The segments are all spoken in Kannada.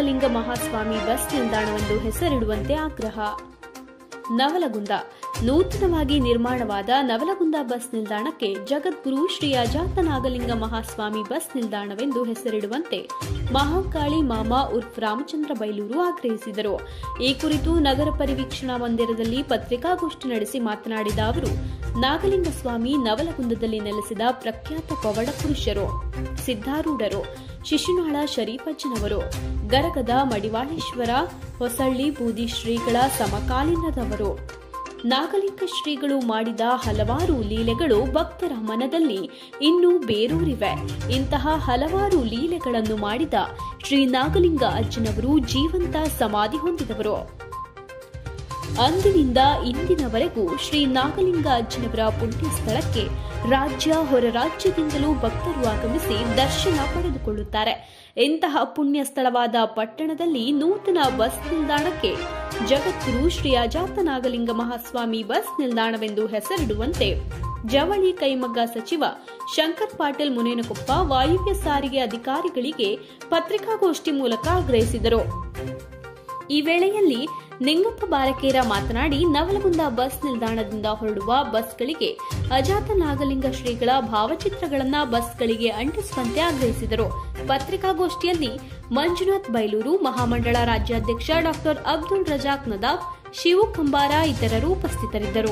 ನಾಗಲಿಂಗ ಮಹಾಸ್ವಾಮಿ ಬಸ್ ನಿಲ್ದಾಣವೆಂದು ಹೆಸರಿಡುವಂತೆ ಆಗ್ರಹ ನವಲಗುಂದ ನೂತನವಾಗಿ ನಿರ್ಮಾಣವಾದ ನವಲಗುಂದ ಬಸ್ ನಿಲ್ದಾಣಕ್ಕೆ ಜಗದ್ಗುರು ಶ್ರೀ ಅಜಾತ ನಾಗಲಿಂಗ ಮಹಾಸ್ವಾಮಿ ಬಸ್ ನಿಲ್ದಾಣವೆಂದು ಹೆಸರಿಡುವಂತೆ ಮಹಾಕಾಳಿ ಮಾಮಾ ಉರ್ಫ್ ರಾಮಚಂದ್ರ ಬೈಲೂರು ಆಗ್ರಹಿಸಿದರು ಈ ಕುರಿತು ನಗರ ಪರಿವೀಕ್ಷಣಾ ಮಂದಿರದಲ್ಲಿ ಪತ್ರಿಕಾಗೋಷ್ಠಿ ನಡೆಸಿ ಮಾತನಾಡಿದ ಅವರು ನಾಗಲಿಂಗ ಸ್ವಾಮಿ ನವಲಗುಂದದಲ್ಲಿ ನೆಲೆಸಿದ ಪ್ರಖ್ಯಾತ ಪವಡ ಪುರುಷರು ಸಿದ್ದಾರೂಢರು ಶಿಶುನಾಳ ಶರೀಫಜ್ಜನವರು ಗರಗದ ಮಡಿವಾಳೇಶ್ವರ ಹೊಸಳ್ಳಿ ಬೂದಿ ಶ್ರೀಗಳ ಸಮಕಾಲೀನದವರು ನಾಗಲಿಂಗ ಶ್ರೀಗಳು ಮಾಡಿದ ಹಲವಾರು ಲೀಲೆಗಳು ಭಕ್ತರ ಮನದಲ್ಲಿ ಇನ್ನೂ ಬೇರೂರಿವೆ ಇಂತಹ ಹಲವಾರು ಲೀಲೆಗಳನ್ನು ಮಾಡಿದ ಶ್ರೀ ನಾಗಲಿಂಗ ಅಜ್ಜನವರು ಜೀವಂತ ಸಮಾಧಿ ಹೊಂದಿದವರು ಅಂದಿನಿಂದ ಇಂದಿನವರೆಗೂ ಶ್ರೀ ನಾಗಲಿಂಗ ಅಜ್ಜನವರ ಪುಣ್ಯ ಸ್ಥಳಕ್ಕೆ ರಾಜ್ಯ ಹೊರ ರಾಜ್ಯದಿಂದಲೂ ಭಕ್ತರು ಆಗಮಿಸಿ ದರ್ಶನ ಪಡೆದುಕೊಳ್ಳುತ್ತಾರೆ ಇಂತಹ ಪುಣ್ಯ ಸ್ಥಳವಾದ ಪಟ್ಟಣದಲ್ಲಿ ನೂತನ ಬಸ್ ನಿಲ್ದಾಣಕ್ಕೆ ಜಗದ್ಗುರು ಶ್ರೀ ಅಜಾತ ನಾಗಲಿಂಗ ಮಹಾಸ್ವಾಮಿ ಬಸ್ ನಿಲ್ದಾಣವೆಂದು ಹೆಸರಿಡುವಂತೆ ಜವಳಿ ಕೈಮಗ್ಗ ಸಚಿವ ಶಂಕರ್ ಪಾಟೀಲ್ ಮುನೇನಕೊಪ್ಪ ವಾಯುವ್ಯ ಸಾರಿಗೆ ಅಧಿಕಾರಿಗಳಿಗೆ ಪತ್ರಿಕಾಗೋಷ್ಠಿ ಮೂಲಕ ಆಗ್ರಹಿಸಿದರು ಈ ವೇಳೆಯಲ್ಲಿ ನಿಂಗಪ್ಪ ಬಾರಕೇರ ಮಾತನಾಡಿ ನವಲಗುಂದ ಬಸ್ ನಿಲ್ದಾಣದಿಂದ ಹೊರಡುವ ಬಸ್ಗಳಿಗೆ ಅಜಾತ ನಾಗಲಿಂಗ ಶ್ರೀಗಳ ಭಾವಚಿತ್ರಗಳನ್ನ ಬಸ್ಗಳಿಗೆ ಅಂಟಿಸುವಂತೆ ಆಗ್ರಹಿಸಿದರು ಪತ್ರಿಕಾಗೋಷ್ಠಿಯಲ್ಲಿ ಮಂಜುನಾಥ್ ಬೈಲೂರು ಮಹಾಮಂಡಳ ರಾಜ್ಯಾಧ್ಯಕ್ಷ ಡಾಕ್ಟರ್ ಅಬ್ದುಲ್ ರಜಾಕ್ ನದಾಫ್ ಶಿವು ಕಂಬಾರ ಇತರರು ಉಪಸ್ಥಿತರಿದ್ದರು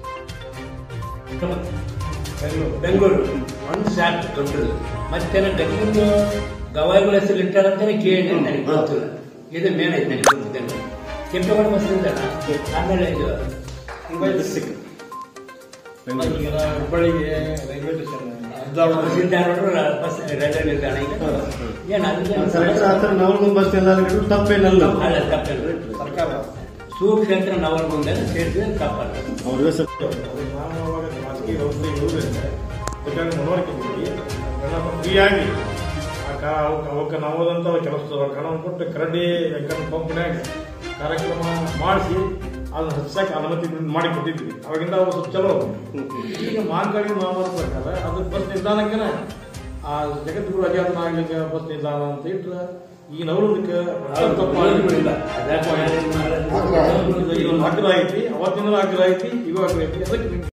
ಬೆಂಗಳೂರು ಒಂದು ಶಾಫ್ಟ್ ದೊಡ್ಡದು ಮತ್ತೆ ಗದಗಿಂದು ಗವಾಯಿಗಳ ಹೆಸರು ಇಟ್ಟಾರಂತಾನೆ ಕೇಳಿ ನನಗೆ ಗೊತ್ತಿಲ್ಲ ಇದು ಮೇನ್ ಐತೆ ನನಗೆ ಗೊತ್ತಿಲ್ಲ ಕೆಂಪೇಗೌಡ ಬಸ್ ನಿಲ್ದಾಣ ಆಮೇಲೆ ಇದು ಹುಬ್ಬಳ್ಳಿಗೆ ರೈಲ್ವೆ ಸ್ಟೇಷನ್ ಬಸ್ ನಿಲ್ದಾಣ ನೋಡ್ರೆ ಬಸ್ ರೈಲ್ವೆ ನಿಲ್ದಾಣ ಈಗ ಏನು ಕರೆಕ್ಟ್ ಅದು ಆತರ ನವಲಗುಂದ ಬಸ್ ನಿಲ್ದಾಣ ತಪ್ಪೇನಲ್ಲ ಅಲ್ಲ ತಪ್ಪಲ್ಲ ಸರ್ಕಾರ ಸೂಕ್ಷೇತ್ರ ನವಲಗುಂದ ಸೇರಿಸಿದ್ರೆ ತಪ್ಪಲ್ಲ ಅವ್ರಿಗೆ ಸ್ವಲ್ಪ ನಾನು ಅವಾಗ ಖಾಸಗಿ ವ್ಯವಸ್ಥೆ ಇರುವುದರಿಂದ ಬೇಕಾದ್ರೆ ಮನವರಿಕೆ ಮಾಡಿ ಗಣಪ ಫ್ರೀಯಾಗಿ ಆ ಕಾ ಅವಕ್ಕೆ ಅವಕ್ಕೆ ನಾವದಂತ ಕೆಲಸ ಕಣ ಕೊಟ್ಟು ಕರಡಿ ವೆಂಕಟ ಪಂಪ್ನ್ಯಾಗ ಕಾರ್ಯಕ್ರಮ ಮಾಡಿಸಿ ಅದನ್ನ ಹಚ್ಚಕ್ಕೆ ಅನುಮತಿ ಮಾಡಿ ಕೊಟ್ಟಿದ್ವಿ ಅವಾಗಿಂದ ಅವು ಸ್ವಲ್ಪ ಚಲೋ ಅವು. ಈಗ ಮಾಂಕಳಿ ಮಾಮರ ಪ್ರಕಾರ ಅದು ಬಸ್ ನಿಲ್ದಾಣಕ್ಕೆ ಆ ಜಗದ್ಗುರು ಅಜಾತ ನಾಗಲಿಂಗ ಬಸ್ ನಿಲ್ದಾಣ ಅಂತ ಇಟ್ರೆ ಈ ನವಲುದಕ್ಕೆ ತಪ್ಪು ಇಲ್ಲ. ಅದಕ್ಕೆ ಆಗ್ರಹ ಐತಿ ಅವತ್ತಿನ ಆಗ್ರಹ ಐತಿ ಇವಾಗ ಆಗ್ರಹ ಐತಿ ಅದಕ್ಕೆ